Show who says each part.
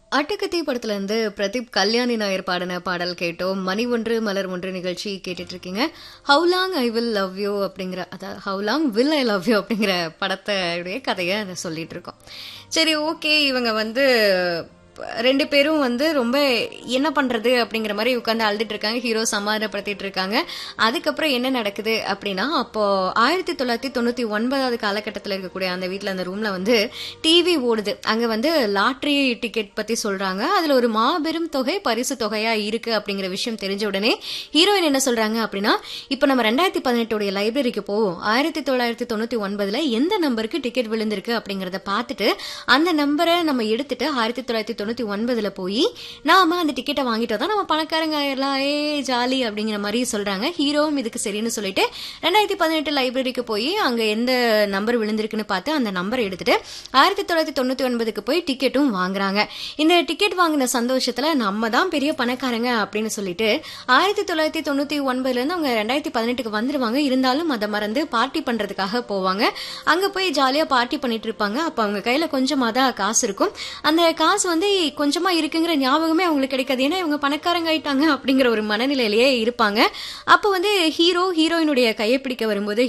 Speaker 1: அட்டகத்தி படத்துல இருந்து பிரதீப் கல்யாணி நாயர் பாடின பாடல் கேட்டோம் மணி ஒன்று மலர் ஒன்று நிகழ்ச்சி கேட்டுட்டு இருக்கீங்க how long I will love you அப்படிங்கிற அதாவது how long will I love you அப்படிங்கிற படத்தையுடைய கதையை அதை சொல்லிட்டு இருக்கோம் சரி ஓகே இவங்க வந்து ரெண்டு பேரும் வந்து ரொம்ப என்ன பண்றது அப்படிங்கிற மாதிரி உட்காந்து அழுதுட்டு இருக்காங்க ஹீரோ சமாதானப்படுத்திட்டு இருக்காங்க அதுக்கப்புறம் என்ன நடக்குது அப்படின்னா அப்போ ஆயிரத்தி தொள்ளாயிரத்தி தொண்ணூத்தி ஒன்பதாவது காலகட்டத்தில் இருக்கக்கூடிய அந்த வீட்டில் அந்த ரூம்ல வந்து டிவி ஓடுது அங்க வந்து லாட்ரி டிக்கெட் பத்தி சொல்றாங்க அதுல ஒரு மாபெரும் தொகை பரிசு தொகையா இருக்கு அப்படிங்கிற விஷயம் தெரிஞ்ச உடனே ஹீரோயின் என்ன சொல்றாங்க அப்படின்னா இப்போ நம்ம ரெண்டாயிரத்தி பதினெட்டுடைய லைப்ரரிக்கு போவோம் ஆயிரத்தி தொள்ளாயிரத்தி தொண்ணூத்தி ஒன்பதுல எந்த நம்பருக்கு டிக்கெட் விழுந்திருக்கு அப்படிங்கறத பார்த்துட்டு அந்த நம்பரை நம்ம எடுத்துட்டு ஆயிரத்தி தொள்ளாயிரத்தி தொண்ணூத்தி ஒன்பதுல போய் நாம அந்த டிக்கெட்டை வாங்கிட்டோம் தான் நம்ம பணக்காரங்க எல்லாம் ஏ ஜாலி அப்படிங்கிற மாதிரி சொல்றாங்க ஹீரோவும் இதுக்கு சரின்னு சொல்லிட்டு ரெண்டாயிரத்தி பதினெட்டு லைப்ரரிக்கு போய் அங்க எந்த நம்பர் விழுந்திருக்குன்னு பார்த்து அந்த நம்பரை எடுத்துட்டு ஆயிரத்தி தொள்ளாயிரத்தி தொண்ணூத்தி ஒன்பதுக்கு போய் டிக்கெட்டும் வாங்குறாங்க இந்த டிக்கெட் வாங்கின சந்தோஷத்துல நம்ம தான் பெரிய பணக்காரங்க அப்படின்னு சொல்லிட்டு ஆயிரத்தி தொள்ளாயிரத்தி தொண்ணூத்தி ஒன்பதுல இருந்து அவங்க ரெண்டாயிரத்தி பதினெட்டுக்கு வந்துருவாங்க இருந்தாலும் அதை மறந்து பார்ட்டி பண்றதுக்காக போவாங்க அங்க போய் ஜாலியா பார்ட்டி பண்ணிட்டு இருப்பாங்க அப்ப அவங்க கையில கொஞ்சமா தான் காசு இருக்கும் அந்த காசு வந்து கொஞ்சமா இருக்குங்கிற ஞாபகமே அவங்களுக்கு கிடைக்காது ஏன்னா இவங்க பணக்காரங்க ஆயிட்டாங்க அப்படிங்கிற ஒரு மனநிலையிலேயே இருப்பாங்க அப்ப வந்து ஹீரோ ஹீரோயினுடைய கையை பிடிக்க வரும்போது